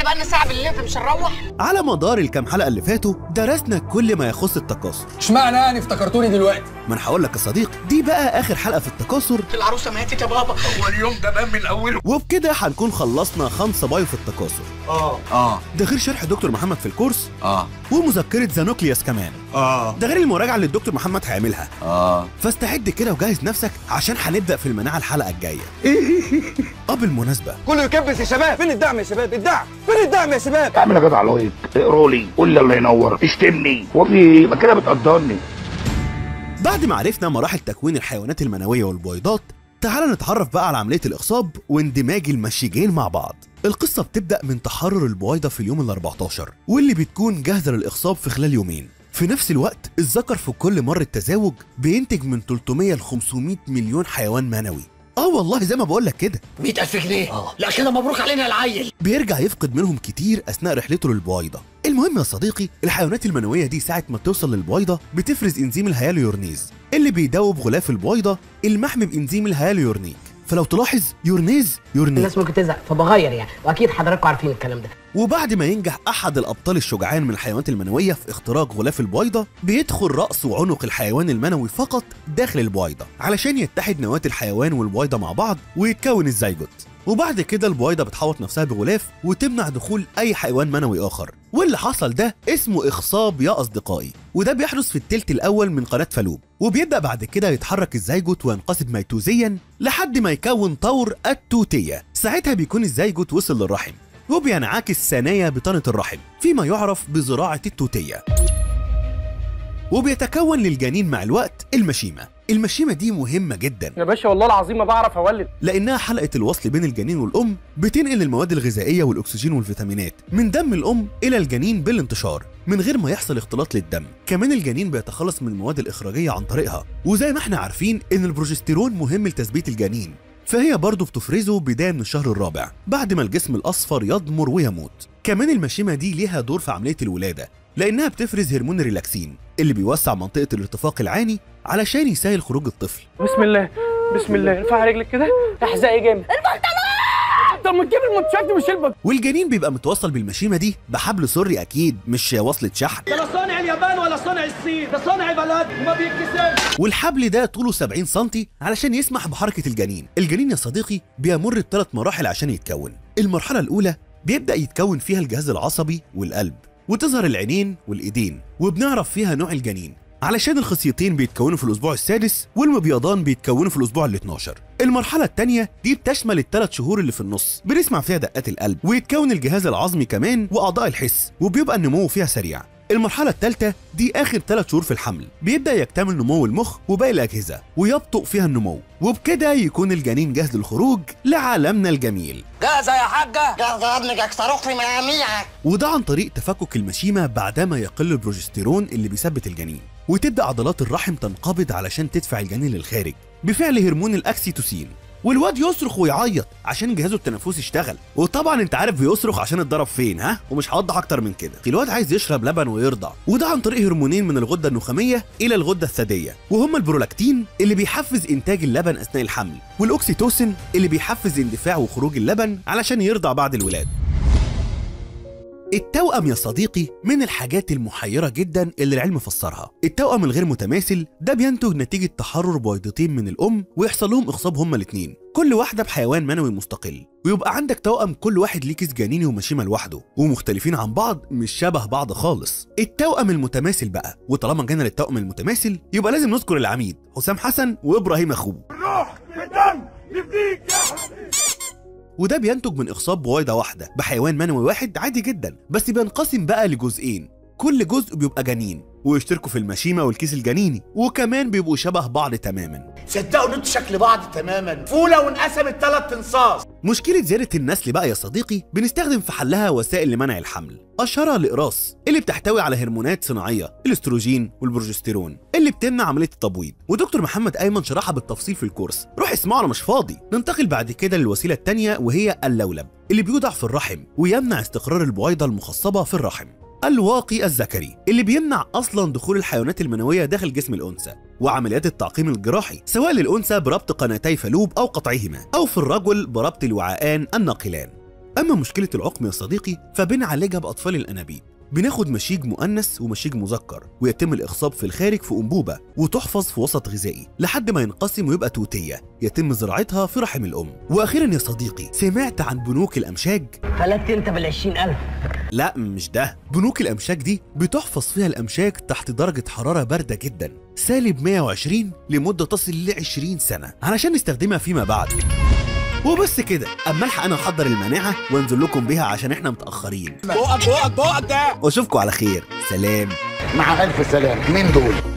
بقالنا ساعه بالليل مش هنروح على مدار الكام حلقه اللي فاتوا درسنا كل ما يخص التكاثر اشمعنى يعني افتكرتوني دلوقتي ما انا هقول لك يا صديقي دي بقى اخر حلقه في التكاثر العروسه ماتت يا بابا هو اليوم ده بان من اوله وبكده هنكون خلصنا خمسة بايو في التكاثر اه اه ده غير شرح دكتور محمد في الكورس اه ومذكره زانوكليوس كمان اه ده غير المراجعه اللي الدكتور محمد هيعملها اه فاستعد كده وجهز نفسك عشان هنبدا في المناعه الحلقه الجايه اه بالمناسبه كله يكبس يا شباب فين الدعم يا شباب الدعم فين الدعم يا شباب اعمل يا جدع لايك اقروا لي قول لي الله ينور اشتمني هو في ايه يبقى كده بتقدرني بعد ما عرفنا مراحل تكوين الحيوانات المنويه والبويضات تعال نتعرف بقى على عمليه الاخصاب واندماج المشيجين مع بعض القصه بتبدا من تحرر البويضه في اليوم ال 14 واللي بتكون جاهزه للاخصاب في خلال يومين في نفس الوقت الذكر في كل مرة تزاوج بينتج من 300 ل 500 مليون حيوان منوي اه والله زي ما بقول لك كده 100000 جنيه لا كده مبروك علينا العيل بيرجع يفقد منهم كتير اثناء رحلته للبويضه المهم يا صديقي الحيوانات المنويه دي ساعه ما توصل للبويضه بتفرز انزيم الهياليورنيز اللي بيدوب غلاف البويضه المحمي بانزيم الهياليورنيك فلو تلاحظ يورنيز يورنيك الناس ممكن تزهق فبغير يعني واكيد حضراتكم عارفين الكلام ده وبعد ما ينجح احد الابطال الشجعان من الحيوانات المنويه في اختراق غلاف البويضه بيدخل راس وعنق الحيوان المنوي فقط داخل البويضه علشان يتحد نواه الحيوان والبويضه مع بعض ويتكون الزيجوت وبعد كده البويضه بتحوط نفسها بغلاف وتمنع دخول اي حيوان منوي اخر واللي حصل ده اسمه اخصاب يا اصدقائي وده بيحدث في التلت الاول من قناه فالوب وبيبدا بعد كده يتحرك الزيجوت وينقسم ميتوزيا لحد ما يكون طور التوتيه ساعتها بيكون الزيجوت وصل للرحم وبينعكس ثانية بطانة الرحم فيما يعرف بزراعة التوتية وبيتكون للجنين مع الوقت المشيمة المشيمة دي مهمة جدا يا باشا والله العظيم ما بعرف اولد لأنها حلقة الوصل بين الجنين والأم بتنقل المواد الغذائية والأكسجين والفيتامينات من دم الأم إلى الجنين بالانتشار من غير ما يحصل اختلاط للدم كمان الجنين بيتخلص من المواد الإخراجية عن طريقها وزي ما احنا عارفين إن البروجستيرون مهم لتثبيت الجنين فهي برضه بتفرزه بداية من الشهر الرابع بعد ما الجسم الأصفر يضمر ويموت كمان المشيمة دي ليها دور في عملية الولادة لأنها بتفرز هرمون الريلاكسين اللي بيوسع منطقة الارتفاق العاني علشان يسهل خروج الطفل بسم الله بسم الله ارفع رجلك كده احزقي جامد البنطلون طب ما تجيب المنتشات دي وشيل والجنين بيبقى متوصل بالمشيمة دي بحبل سري أكيد مش وصلة شحن لا صانع اليابان ولا صانع الصين ده صانع بلد وما بيتكسرش والحبل ده طوله 70 سم علشان يسمح بحركة الجنين الجنين يا صديقي بيمر بثلاث مراحل عشان يتكون المرحلة الأولى بيبدأ يتكون فيها الجهاز العصبي والقلب وتظهر العينين والإيدين وبنعرف فيها نوع الجنين علشان الخصيتين بيتكونوا في الأسبوع السادس والمبيضان بيتكونوا في الأسبوع ال 12 المرحلة الثانية دي بتشمل الثلاث شهور اللي في النص بنسمع فيها دقات القلب ويتكون الجهاز العظمي كمان وأعضاء الحس وبيبقى النمو فيها سريع المرحلة الثالثة دي آخر ثلاث شهور في الحمل بيبدأ يكتمل نمو المخ وباقي الأجهزة ويبطئ فيها النمو وبكده يكون الجنين جاهز للخروج لعالمنا الجميل جاهزه يا حاجه جاهزه يا ابنك صاروخ في مياميعك وده عن طريق تفكك المشيمة بعدما يقل البروجستيرون اللي بيثبت الجنين وتبدأ عضلات الرحم تنقبض علشان تدفع الجنين للخارج بفعل هرمون الأكسيتوسين والواد يصرخ ويعيط عشان جهازه التنفسي اشتغل وطبعا انت عارف بيصرخ عشان اتضرب فين ها ومش هوضح اكتر من كده الواد عايز يشرب لبن ويرضع وده عن طريق هرمونين من الغده النخاميه الى الغده الثديه وهما البرولاكتين اللي بيحفز انتاج اللبن اثناء الحمل والاكسيتوسين اللي بيحفز اندفاع وخروج اللبن علشان يرضع بعد الولاده التوأم يا صديقي من الحاجات المحيرة جدا اللي العلم فسرها التوأم الغير متماثل ده بينتج نتيجة تحرر بويضتين من الأم ويحصل لهم إخصاب هما الاتنين كل واحدة بحيوان منوي مستقل ويبقى عندك توأم كل واحد ليه كيس جنيني ومشيمة لوحده ومختلفين عن بعض مش شبه بعض خالص التوأم المتماثل بقى وطالما جينا للتوأم المتماثل يبقى لازم نذكر العميد حسام حسن وإبراهيم أخوه وده بينتج من إخصاب بويضة واحدة بحيوان منوي واحد عادي جدا بس بينقسم بقى لجزئين كل جزء بيبقى جنين ويشتركوا في المشيمة والكيس الجنيني وكمان بيبقوا شبه بعض تماما صدقوا ان انتوا شكل بعض تماما فوله وانقسمت ثلاث انصاص مشكلة زيادة النسل بقى يا صديقي بنستخدم في حلها وسائل لمنع الحمل أشهرها الإقراص اللي بتحتوي على هرمونات صناعية الاستروجين والبروجستيرون اللي بتمنع عملية التبويض ودكتور محمد أيمن شرحها بالتفصيل في الكورس روح اسمعه أنا مش فاضي ننتقل بعد كده للوسيلة التانية وهي اللولب اللي بيوضع في الرحم ويمنع استقرار البويضة المخصبة في الرحم الواقي الذكري اللي بيمنع اصلا دخول الحيوانات المنويه داخل جسم الانثى وعمليات التعقيم الجراحي سواء للانثى بربط قناتي فالوب او قطعهما او في الرجل بربط الوعاءان الناقلان اما مشكله العقم يا صديقي فبنعالجها باطفال الانابيب بناخد مشيج مؤنث ومشيج مذكر ويتم الاخصاب في الخارج في انبوبه وتحفظ في وسط غذائي لحد ما ينقسم ويبقى توتيه يتم زراعتها في رحم الام واخيرا يا صديقي سمعت عن بنوك الامشاج فلت انت بالعشرين ألف لا مش ده بنوك الامشاج دي بتحفظ فيها الامشاج تحت درجه حراره بارده جدا سالب 120 لمده تصل ل 20 سنه علشان نستخدمها فيما بعد وبس كده اما الحق انا احضر المانعه وانزل لكم بيها عشان احنا متاخرين بقك بقك بقك ده واشوفكم على خير سلام مع الف سلامه مين دول